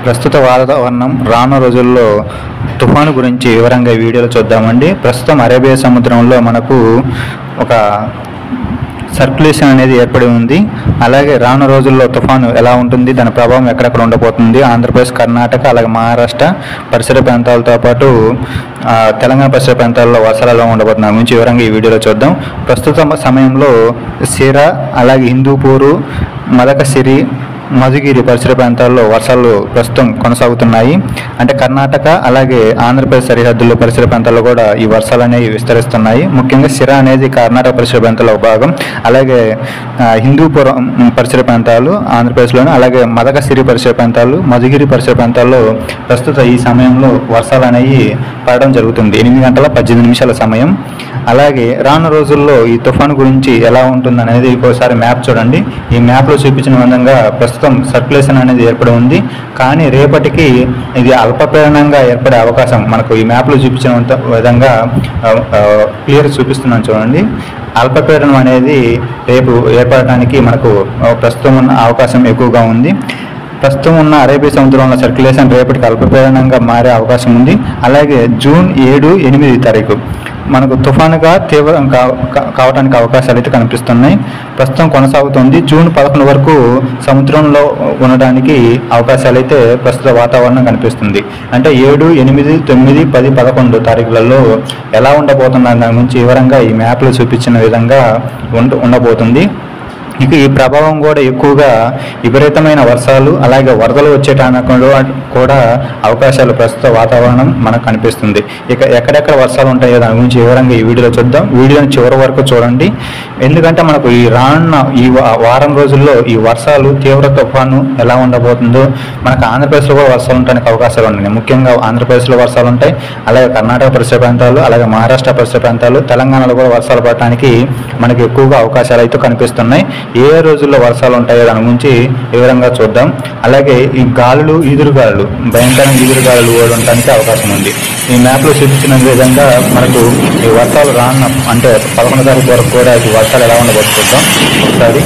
ప్రస్తుత వాతావరణం రానున్న రోజుల్లో తుఫాను గురించి వివరంగా ఈ వీడియోలో చూద్దామండి ప్రస్తుతం అరేబియా సముద్రంలో మనకు ఒక సర్క్యులేషన్ అనేది ఏర్పడి ఉంది అలాగే రానున్న రోజుల్లో తుఫాను ఎలా ఉంటుంది దాని ప్రభావం ఎక్కడెక్కడ ఉండబోతుంది ఆంధ్రప్రదేశ్ కర్ణాటక అలాగే మహారాష్ట్ర పరిసర ప్రాంతాలతో పాటు ఆ, తెలంగాణ పరిసర ప్రాంతాల్లో వర్షాలు ఎలా ఉండబోతున్నాయి గురించి వివరంగా ఈ వీడియోలో చూద్దాం ప్రస్తుత సమయంలో సిరా అలాగే హిందూపూరు మదకసిరి మధుగిరి పరిసర ప్రాంతాల్లో వర్షాలు ప్రస్తుతం కొనసాగుతున్నాయి అంటే కర్ణాటక అలాగే ఆంధ్రప్రదేశ్ సరిహద్దుల్లో పరిసర ప్రాంతాల్లో కూడా ఈ వర్షాలు అనేవి విస్తరిస్తున్నాయి ముఖ్యంగా సిరా అనేది కర్ణాటక పరిసర ప్రాంతాల్లో ఒక భాగం అలాగే ఆ, హిందూపురం పరిసర ప్రాంతాలు ఆంధ్రప్రదేశ్లోని అలాగే మదకసిరి పరిసర ప్రాంతాలు మధుగిరి పరిసర ప్రాంతాల్లో ప్రస్తుత ఈ సమయంలో వర్షాలు అనేవి పడడం జరుగుతుంది ఎనిమిది గంటల పద్దెనిమిది నిమిషాల సమయం అలాగే రానున్న రోజుల్లో ఈ తుఫాను గురించి ఎలా ఉంటుంది అనేది ఒకసారి మ్యాప్ చూడండి ఈ మ్యాప్లో చూపించిన విధంగా ప్రస్తుతం సర్క్యులేషన్ అనేది ఏర్పడి ఉంది కానీ రేపటికి ఇది అల్పపీడనంగా ఏర్పడే అవకాశం మనకు ఈ మ్యాప్లో చూపించిన విధ- విధంగా క్లియర్ చూపిస్తున్నాను చూడండి అల్పపీడనం అనేది రేపు ఏర్పడటానికి మనకు ఆ, ప్రస్తుతం ఉన్న అవకాశం ఎక్కువగా ఉంది ప్రస్తుతం ఉన్న అరేబియా సముద్రంలో సర్క్యులేషన్ రేపటికి అల్పపీడనంగా మారే అవకాశం ఉంది అలాగే జూన్ ఏడు ఎనిమిది తారీఖు మనకు తుఫానుగా తీవ్రం కా- కా- కావడానికి అవకాశాలు అయితే కనిపిస్తున్నాయి ప్రస్తుతం కొనసాగుతుంది జూన్ పదకొండు వరకు సముద్రంలో ఉండడానికి అవకాశాలు అయితే ప్రస్తుత వాతావరణం కనిపిస్తుంది అంటే ఏడు ఎనిమిది తొమ్మిది పది పదకొండు తారీఖులలో ఎలా ఉండబోతున్న దాని గురించి వివరంగా ఈ మ్యాప్లో చూపించిన విధంగా ఉండ ఉండబోతుంది ఇక ఈ ప్రభావం కూడా ఎక్కువగా విపరీతమైన వర్షాలు అలాగే వరదలు వచ్చేటానికి కూడా- కూడా అవకాశాలు ప్రస్తుత వాతావరణం మనకు కనిపిస్తుంది ఇక ఎక్కడెక్కడ వర్షాలు ఉంటాయో దాని గురించి వివరంగా ఈ వీడియోలో చూద్దాం వీడియోని చివరి వరకు చూడండి ఎందుకంటే మనకు ఈ రానున్న ఈ వా- వారం రోజుల్లో ఈ వర్షాలు తీవ్ర తుఫాను ఎలా ఉండబోతుందో మనకు ఆంధ్రప్రదేశ్లో కూడా వర్షాలు ఉండడానికి అవకాశాలు ఉన్నాయి ముఖ్యంగా ఆంధ్రప్రదేశ్లో వర్షాలు ఉంటాయి అలాగే కర్ణాటక పరిసర ప్రాంతాలు అలాగే మహారాష్ట్ర పరిసర ప్రాంతాలు తెలంగాణలో కూడా వర్షాలు పడటానికి మనకి ఎక్కువగా అవకాశాలు అయితే కనిపిస్తున్నాయి ఏ ఏ రోజుల్లో వర్షాలు ఉంటాయో దాని గురించి వివరంగా చూద్దాం అలాగే ఈ గాలులు ఈదురుగాలులు భయంకరమైన ఈదురుగాలులు కూడా ఉండడానికి అవకాశం ఉంది ఈ మ్యాప్లో చూపించిన విధంగా మనకు ఈ వర్షాలు రానున్న అంటే పదకొండు తారీఖు వరకు కూడా ఈ వర్షాలు ఎలా ఉండబోతు చూద్దాం ఒకసారి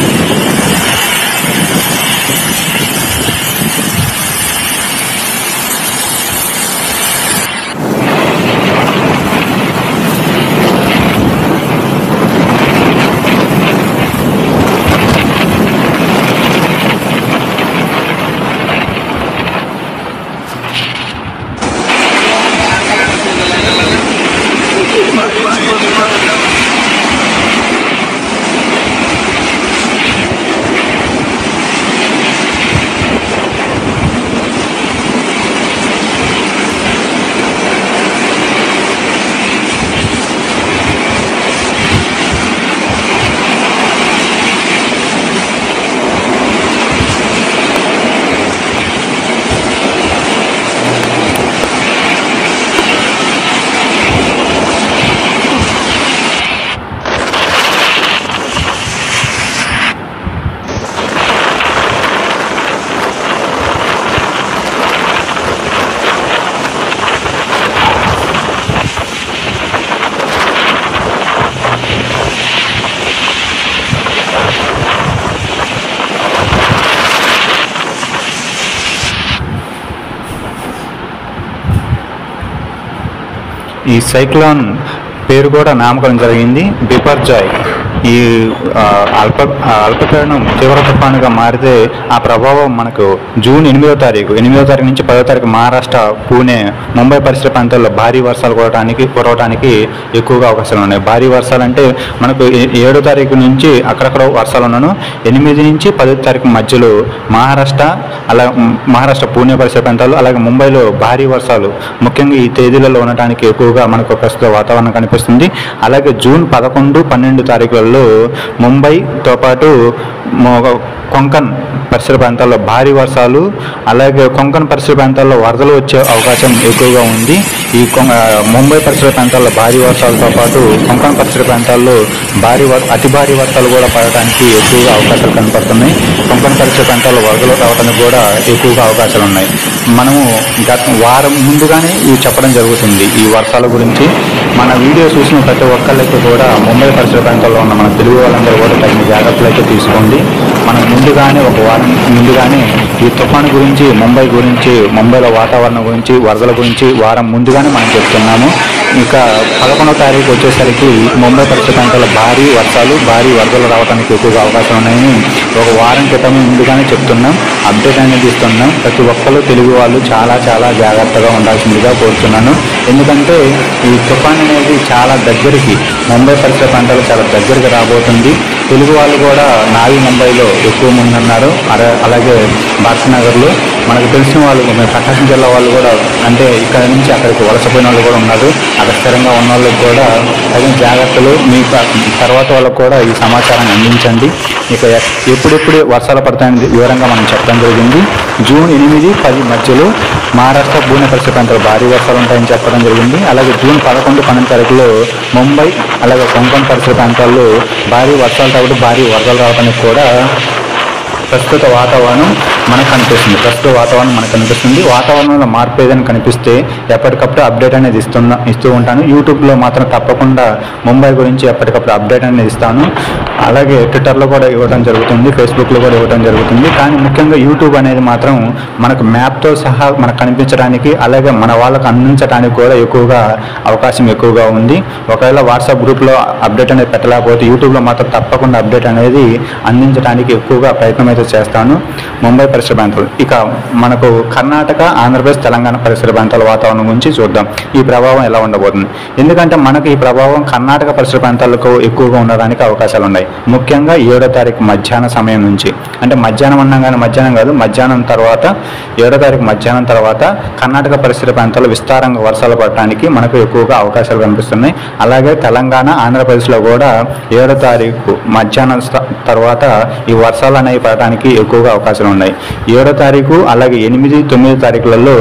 ఈ సైక్లోన్ పేరు కూడా నామకరణం జరిగింది బిపర్జాయ్ ఈ ఆ, అల్ప ఆ, అల్పపీడనం తీవ్ర తుఫానుగా మారితే ఆ ప్రభావం మనకు జూన్ ఎనిమిదో తారీఖు ఎనిమిదో తారీఖు నుంచి పదో తారీఖు మహారాష్ట్ర పూణే ముంబై పరిసర ప్రాంతాల్లో భారీ వర్షాలు కురవడానికి కురవడానికి ఎక్కువగా అవకాశాలు ఉన్నాయి భారీ వర్షాలు అంటే మనకు ఏ- ఏడో తారీఖు నుంచి అక్కడక్కడ వర్షాలు ఉన్నాను ఎనిమిది నుంచి పదో తారీఖు మధ్యలో మహారాష్ట్ర అలా మ్, మహారాష్ట్ర పూణే పరిసర ప్రాంతాలు అలాగే ముంబైలో భారీ వర్షాలు ముఖ్యంగా ఈ తేదీలలో ఉండటానికి ఎక్కువగా మనకు ప్రస్తుత వాతావరణం కనిపిస్తుంది అలాగే జూన్ పదకొండు పన్నెండు తారీఖులలో ముంబైతో పాటు మొ- కొంకన్ పరిసర ప్రాంతాల్లో భారీ వర్షాలు అలాగే కొంకన్ పరిసర ప్రాంతాల్లో వరదలు వచ్చే అవకాశం ఎక్కువగా ఉంది ఈ కొం- ఆ, ముంబై పరిసర ప్రాంతాల్లో భారీ వర్షాలతో పాటు కొంకన్ పరిసర ప్రాంతాల్లో భారీ వర్- అతి భారీ వర్షాలు కూడా పడటానికి ఎక్కువగా అవకాశాలు కనపడుతున్నాయి కొంకన్ పరిసర ప్రాంతాల్లో వరదలు రావడానికి కూడా ఎక్కువగా అవకాశాలు ఉన్నాయి మనము గత వారం ముందుగానే ఇవి చెప్పడం జరుగుతుంది ఈ వర్షాల గురించి మన వీడియో చూసిన ప్రతి ఒక్కళ్ళకి కూడా ముంబై పరిసర ప్రాంతాల్లో ఉన్న మన తెలుగు వాళ్ళందరూ కూడా తగిన జాగ్రత్తలు అయితే తీసుకోండి ఉంది మనం ముందుగానే ఒక వారం ముందుగానే ఈ తుఫాను గురించి ముంబై గురించి ముంబైలో వాతావరణం గురించి వరదల గురించి వారం ముందుగానే మనం చెప్తున్నాము ఇంకా పదకొండవ తారీఖు వచ్చేసరికి ముంబై పరిసర ప్రాంతాల్లో భారీ వర్షాలు భారీ వరదలు రావడానికి ఎక్కువగా అవకాశం ఉన్నాయని ఒక వారం క్రితం ముందుగానే చెప్తున్నాం అప్డేట్ అనేది ఇస్తున్నాం ప్రతి ఒక్కరు తెలుగు వాళ్ళు చాలా చాలా జాగ్రత్తగా ఉండాల్సిందిగా కోరుతున్నాను ఎందుకంటే ఈ తుఫాన్ అనేది చాలా దగ్గరికి ముంబై పరిసర ప్రాంతాలు చాలా దగ్గరికి రాబోతుంది తెలుగు వాళ్ళు కూడా నావి ముంబైలో ఎక్కువ మంది ఉన్నారు అలా- అలాగే భారతనగర్లో మనకు తెలిసిన వాళ్ళు మన ప్రకాశం జిల్లా వాళ్ళు కూడా అంటే ఇక్కడ నుంచి అక్కడికి వలసపోయిన వాళ్ళు కూడా ఉన్నారు అక్కడ స్థిరంగా ఉన్న వాళ్ళకి కూడా తగిన జాగ్రత్తలు మీ ప- తర్వాత వాళ్ళకు కూడా ఈ సమాచారాన్ని అందించండి ఇక ఎ- ఎప్పుడెప్పుడు వర్షాలు పడతాయని వివరంగా మనం చెప్పడం జరిగింది జూన్ ఎనిమిది పది మధ్యలో మహారాష్ట్ర పూణె పరిసర ప్రాంతాలు భారీ వర్షాలు ఉంటాయని చెప్పడం జరిగింది అలాగే జూన్ పదకొండు పన్నెండు తారీఖులో ముంబై అలాగే కొంకణ్ పరిసర ప్రాంతాల్లో భారీ వర్షాలు రావడం భారీ వరదలు రావడానికి కూడా ప్రస్తుత వాతావరణం మనకు కనిపిస్తుంది ప్రస్తుత వాతావరణం మనకు కనిపిస్తుంది వాతావరణంలో మార్పు ఏదైనా కనిపిస్తే ఎప్పటికప్పుడు అప్డేట్ అనేది ఇస్తున్నా ఇస్తూ ఉంటాను యూట్యూబ్లో మాత్రం తప్పకుండా ముంబై గురించి ఎప్పటికప్పుడు అప్డేట్ అనేది ఇస్తాను అలాగే ట్విట్టర్లో కూడా ఇవ్వడం జరుగుతుంది ఫేస్బుక్లో కూడా ఇవ్వడం జరుగుతుంది కానీ ముఖ్యంగా యూట్యూబ్ అనేది మాత్రం మనకు మ్యాప్తో సహా మనకు కనిపించడానికి అలాగే మన వాళ్ళకు అందించడానికి కూడా ఎక్కువగా అవకాశం ఎక్కువగా ఉంది ఒకవేళ వాట్సాప్ గ్రూప్లో అప్డేట్ అనేది పెట్టలేకపోతే యూట్యూబ్లో మాత్రం తప్పకుండా అప్డేట్ అనేది అందించడానికి ఎక్కువగా ప్రయత్నం అయితే చేస్తాను ముంబై పరిసర ప్రాంతాలు ఇక మనకు కర్ణాటక ఆంధ్రప్రదేశ్ తెలంగాణ పరిసర ప్రాంతాల వాతావరణం గురించి చూద్దాం ఈ ప్రభావం ఎలా ఉండబోతుంది ఎందుకంటే మనకు ఈ ప్రభావం కర్ణాటక పరిసర ప్రాంతాలకు ఎక్కువగా ఉండడానికి అవకాశాలు ఉన్నాయి ముఖ్యంగా ఏడో తారీఖు మధ్యాహ్న సమయం నుంచి అంటే మధ్యాహ్నం అన్నాం కానీ మధ్యాహ్నం కాదు మధ్యాహ్నం తర్వాత ఏడో తారీఖు మధ్యాహ్నం తర్వాత కర్ణాటక పరిసర ప్రాంతాల్లో విస్తారంగా వర్షాలు పడటానికి మనకు ఎక్కువగా అవకాశాలు కనిపిస్తున్నాయి అలాగే తెలంగాణ ఆంధ్రప్రదేశ్లో కూడా ఏడో తారీఖు మధ్యాహ్నం స్థ- తర్వాత ఈ వర్షాలు అనేవి పడటానికి ఎక్కువగా అవకాశాలు ఉన్నాయి ఏడో తారీఖు అలాగే ఎనిమిది తొమ్మిది తారీఖులలో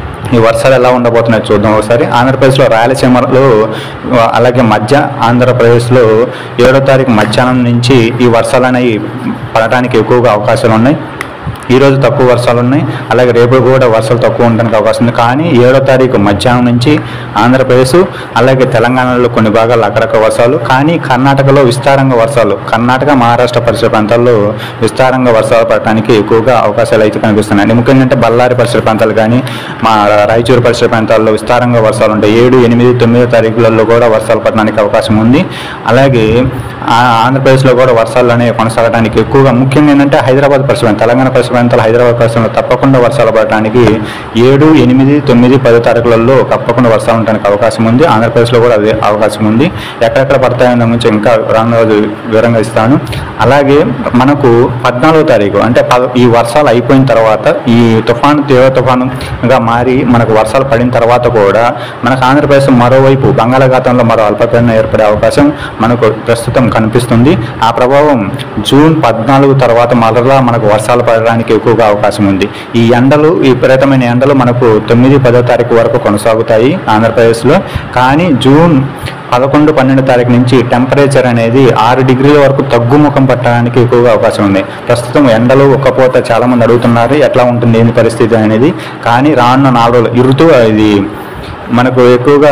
ఈ వర్షాలు ఎలా ఉండబోతున్నాయో చూద్దాం ఒకసారి ఆంధ్రప్రదేశ్లో రాయలసీమలో ఆ, అలాగే మధ్య ఆంధ్రప్రదేశ్లో ఏడో తారీఖు మధ్యాహ్నం నుంచి ఈ వర్షాలు అనేవి పడటానికి ఎక్కువగా అవకాశాలు ఉన్నాయి ఈ రోజు తక్కువ వర్షాలు ఉన్నాయి అలాగే రేపు కూడా వర్షాలు తక్కువ ఉండడానికి అవకాశం ఉంది కానీ ఏడో తారీఖు మధ్యాహ్నం నుంచి ఆంధ్రప్రదేశ్ అలాగే తెలంగాణలో కొన్ని భాగాల్లో అక్కడక్కడ వర్షాలు కానీ కర్ణాటకలో విస్తారంగా వర్షాలు కర్ణాటక మహారాష్ట్ర పరిసర ప్రాంతాల్లో విస్తారంగా వర్షాలు పడటానికి ఎక్కువగా అవకాశాలు అయితే కనిపిస్తున్నాయి ముఖ్యంగా అంటే బళ్ళారి పరిసర ప్రాంతాలు కానీ మా రాయచూరు పరిసర ప్రాంతాల్లో విస్తారంగా వర్షాలు ఉంటాయి ఏడు ఎనిమిది తొమ్మిదో తారీఖులలో కూడా వర్షాలు పడడానికి అవకాశం ఉంది అలాగే ఆ- ఆంధ్రప్రదేశ్లో కూడా వర్షాలు అనేవి కొనసాగడానికి ఎక్కువగా ముఖ్యంగా ఏంటంటే హైదరాబాద్ పరిసర ప్రాంతం, తెలంగాణ పరిసర ప్రాంతాలు హైదరాబాద్ పరిసరంలో తప్పకుండా వర్షాలు పడడానికి ఏడు ఎనిమిది తొమ్మిది పది తారీఖులలో తప్పకుండా వర్షాలు ఉండడానికి అవకాశం ఉంది ఆంధ్రప్రదేశ్లో కూడా అదే అవకాశం ఉంది ఎక్కడెక్కడ పడతాయన్న గురించి ఇంకా రానున్న రోజు వివరంగా ఇస్తాను అలాగే మనకు పద్నాలుగో తారీఖు అంటే పద- ఈ వర్షాలు అయిపోయిన తర్వాత ఈ తుఫాను తీవ్ర తుఫానుగా మారి మనకు వర్షాలు పడిన తర్వాత కూడా మనకు ఆంధ్రప్రదేశ్ మరోవైపు బంగాళాఖాతంలో మరో అల్పపీడనం ఏర్పడే అవకాశం మనకు ప్రస్తుతం కనిపిస్తుంది ఆ ప్రభావం జూన్ పద్నాలుగు తర్వాత మరలా మనకు వర్షాలు పడడానికి ఎక్కువగా అవకాశం ఉంది ఈ ఎండలు ఈ విపరీతమైన ఎండలు మనకు తొమ్మిది పదో తారీఖు వరకు కొనసాగుతాయి ఆంధ్రప్రదేశ్లో కానీ జూన్ పదకొండు పన్నెండు తారీఖు నుంచి టెంపరేచర్ అనేది ఆరు డిగ్రీల వరకు తగ్గుముఖం పట్టడానికి ఎక్కువగా అవకాశం ఉంది ప్రస్తుతం ఎండలు ఒక్కపోత చాలా మంది అడుగుతున్నారు ఎట్లా ఉంటుంది ఏంది పరిస్థితి అనేది కానీ రానున్న నాలుగు రోజులు ఈ ఋతువు ఇది మనకు ఎక్కువగా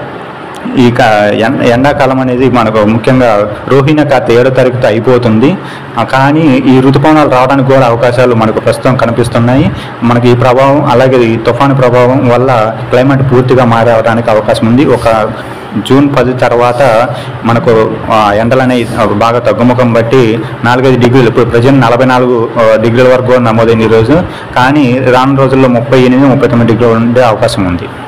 ఈ క- ఎన్- ఎండాకాలం అనేది మనకు ముఖ్యంగా రోహిణ కార్తె ఏడో తారీఖుతో అయిపోతుంది ఆ, కానీ ఈ ఋతుపవనాలు రావడానికి కూడా అవకాశాలు మనకు ప్రస్తుతం కనిపిస్తున్నాయి మనకి ఈ ప్రభావం అలాగే ఈ తుఫాను ప్రభావం వల్ల క్లైమేట్ పూర్తిగా మారడానికి అవకాశం ఉంది ఒక జూన్ పది తర్వాత మనకు ఆ, ఎండలు అనేవి బాగా తగ్గుముఖం బట్టి నాలుగైదు డిగ్రీలు ఇప్పుడు ప్రజెంట్ నలభై నాలుగు ఆ, డిగ్రీల వరకు కూడా నమోదైంది ఈరోజు కానీ రాను రోజుల్లో ముప్పై ఎనిమిది ముప్పై తొమ్మిది డిగ్రీలు ఉండే అవకాశం ఉంది